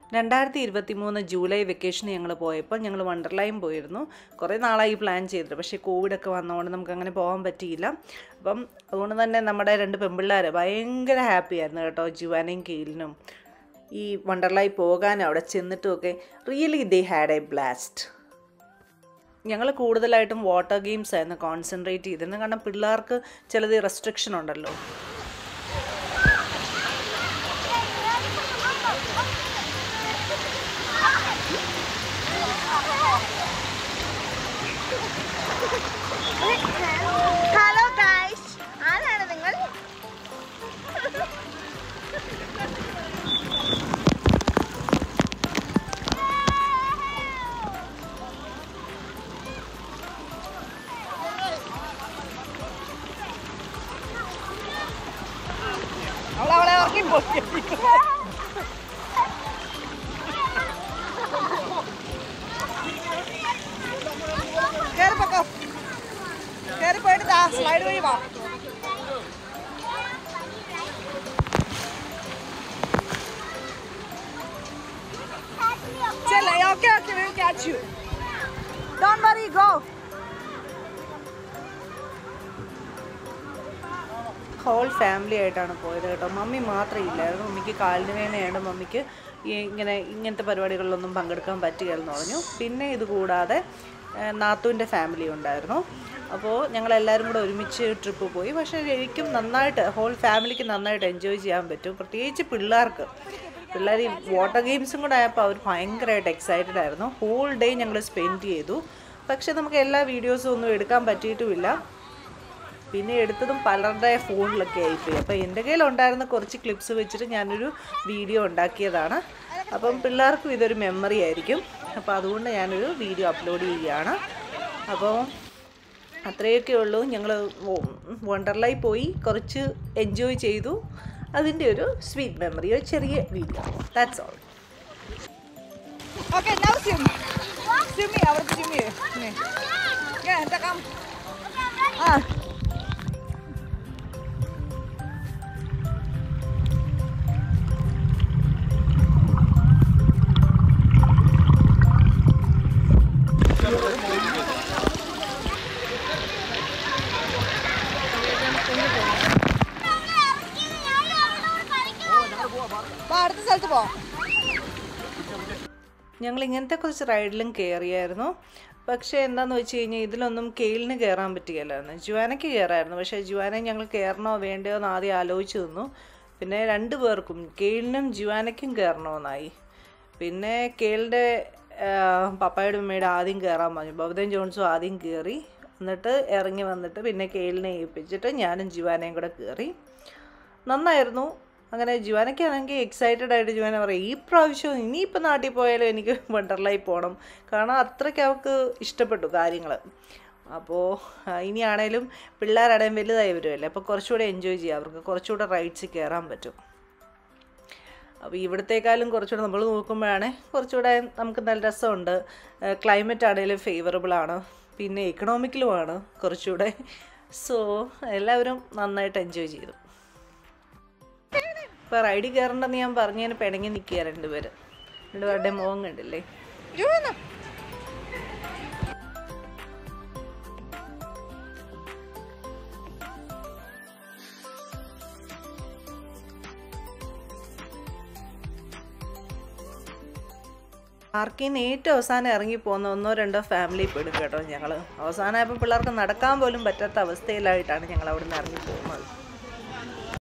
രണ്ടായിരത്തി ഇരുപത്തി മൂന്ന് ജൂലൈ വെക്കേഷന് ഞങ്ങൾ പോയപ്പോൾ ഞങ്ങൾ വണ്ടർലൈൻ പോയിരുന്നു കുറേ നാളായി പ്ലാൻ ചെയ്തിട്ട് പക്ഷേ കോവിഡൊക്കെ വന്നതുകൊണ്ട് നമുക്ക് അങ്ങനെ പോകാൻ പറ്റിയില്ല അപ്പം അതുകൊണ്ട് തന്നെ നമ്മുടെ രണ്ട് പെൺപിള്ളേർ ഭയങ്കര ഹാപ്പി ആയിരുന്നു കേട്ടോ ജുവാനയും കീലിനും ഈ വണ്ടർലൈ പോകാനും അവിടെ ചെന്നിട്ടുമൊക്കെ really they had a blast ഞങ്ങൾ കൂടുതലായിട്ടും വാട്ടർ ഗെയിംസ് ആയിരുന്നു കോൺസെൻട്രേറ്റ് ചെയ്തിരുന്നത് കാരണം പിള്ളേർക്ക് ചിലത് റെസ്ട്രിക്ഷൻ ഉണ്ടല്ലോ ഹലോ ഗൈസ് ആരാണ് നിങ്ങൾ അവളെ ഉറക്കി പോയി കയറി പൊക്കോ കയറി പോയിട്ട് ദാ സ്ലൈഡ് വഴി വാ ചെല്ല okay okay will catch you don't worry go whole family ആയിട്ടാണ് പോയത് കേട്ടോ മമ്മി മാത്രമേ ഇല്ലായിരുന്നു മമ്മിക്ക് കാലിന് വേദനയാണ് മമ്മിക്ക് ഈ ഇങ്ങനെ ഇങ്ങനത്തെ പരിപാടികളിലൊന്നും പങ്കെടുക്കാൻ പറ്റുകയെന്ന് പറഞ്ഞു പിന്നെ ഇത് കൂടാതെ നാത്തുവിൻ്റെ ഫാമിലി ഉണ്ടായിരുന്നു അപ്പോൾ ഞങ്ങളെല്ലാവരും കൂടെ ഒരുമിച്ച് ട്രിപ്പ് പോയി പക്ഷേ ശരിക്കും നന്നായിട്ട് ഹോൾ ഫാമിലിക്ക് നന്നായിട്ട് എൻജോയ് ചെയ്യാൻ പറ്റും പ്രത്യേകിച്ച് പിള്ളേർക്ക് പിള്ളേർ ഈ വാട്ടർ ഗെയിംസും കൂടെ ആയപ്പോൾ അവർ ഭയങ്കരമായിട്ട് എക്സൈറ്റഡ് ആയിരുന്നു ഹോൾ ഡേ ഞങ്ങൾ സ്പെൻഡ് ചെയ്തു പക്ഷേ നമുക്ക് എല്ലാ വീഡിയോസും ഒന്നും എടുക്കാൻ പറ്റിയിട്ടുമില്ല പിന്നെ എടുത്തതും പലരുടെ ഫോണിലൊക്കെ ആയിപ്പോയി അപ്പോൾ എൻ്റെ കയ്യിലുണ്ടായിരുന്ന കുറച്ച് ക്ലിപ്സ് വെച്ചിട്ട് ഞാനൊരു വീഡിയോ ഉണ്ടാക്കിയതാണ് അപ്പം പിള്ളേർക്കും ഇതൊരു മെമ്മറി ആയിരിക്കും അപ്പോൾ അതുകൊണ്ട് ഞാനൊരു വീഡിയോ അപ്ലോഡ് ചെയ്യുകയാണ് അപ്പോൾ അത്രയൊക്കെ ഉള്ളൂ ഞങ്ങൾ വണ്ടർലൈ പോയി കുറച്ച് എൻജോയ് ചെയ്തു അതിൻ്റെ ഒരു സ്വീറ്റ് മെമ്മറി ഒരു ചെറിയ video that's all okay now swim swim ചെയ്യ അവർക്ക് സ്വിം ചെയ്യേ എന്താ കം ആ വാ അടുത്ത സ്ഥലത്ത് പോവാം ഞങ്ങൾ ഇങ്ങനത്തെ കുറച്ച് റൈഡിലും കയറിയായിരുന്നു പക്ഷേ എന്താന്ന് വെച്ച് കഴിഞ്ഞാൽ ഇതിലൊന്നും കെയിലിന് കയറാൻ പറ്റുകയില്ലായിരുന്നു ജുവാനയ്ക്ക് കയറായിരുന്നു പക്ഷേ ജുവാനെ ഞങ്ങൾ കയറണോ വേണ്ടയോ എന്ന് ആദ്യം ആലോചിച്ച് നിന്നു പിന്നെ രണ്ടു പേർക്കും കെയിലിനും ജുവാനയ്ക്കും കയറണമെന്നായി പിന്നെ കെയിലിൻ്റെ പപ്പായുടെ ഉമ്മയുടെ ആദ്യം കയറാൻ പറഞ്ഞു ബൗദ്ധൻ ജോൺസും ആദ്യം കയറി എന്നിട്ട് ഇറങ്ങി വന്നിട്ട് പിന്നെ കെയിലിനെ ഏൽപ്പിച്ചിട്ട് ഞാനും ജുവാനയും കൂടെ കയറി നന്നായിരുന്നു അങ്ങനെ ജുവാനയ്ക്കാണെങ്കിൽ എക്സൈറ്റഡ് ആയിട്ട് ജുവാന പറയും ഈ പ്രാവശ്യം ഇനിയിപ്പോൾ നാട്ടിൽ പോയാലും എനിക്ക് വണ്ടർലായി പോകണം കാരണം അത്രയ്ക്ക് അവൾക്ക് ഇഷ്ടപ്പെട്ടു കാര്യങ്ങൾ അപ്പോൾ ഇനിയാണേലും പിള്ളേരടയും വലുതായി വരുമല്ലേ അപ്പോൾ കുറച്ചുകൂടെ എൻജോയ് ചെയ്യാം അവർക്ക് കുറച്ചുകൂടെ റൈഡ്സ് കയറാൻ പറ്റും അപ്പോൾ ഇവിടത്തേക്കാളും കുറച്ചുകൂടെ നമ്മൾ നോക്കുമ്പോഴാണ് കുറച്ചുകൂടെ നമുക്ക് നല്ല രസമുണ്ട് ക്ലൈമറ്റ് ആണെങ്കിലും ഫേവറബിൾ ആണ് പിന്നെ എക്കണോമിക്കലുമാണ് കുറച്ചുകൂടെ സോ എല്ലാവരും നന്നായിട്ട് എൻജോയ് ചെയ്തു ഇപ്പോൾ റൈഡിൽ കയറണ്ടെന്ന് ഞാൻ പറഞ്ഞതിന് പിണങ്ങി നിൽക്കുക രണ്ടുപേര് രണ്ടുപേരുടെ മുഖം കണ്ടില്ലേ ജോന പാർക്കിൽ നിന്ന് ഏറ്റവും അവസാനം ഇറങ്ങി പോകുന്ന ഒന്നോ രണ്ടോ ഫാമിലി പെടും കേട്ടോ ഞങ്ങൾ അവസാനമായപ്പോൾ പിള്ളേർക്ക് നടക്കാൻ പോലും പറ്റാത്ത അവസ്ഥയിലായിട്ടാണ് ഞങ്ങൾ അവിടെ നിന്ന് ഇറങ്ങി പോകുന്നത്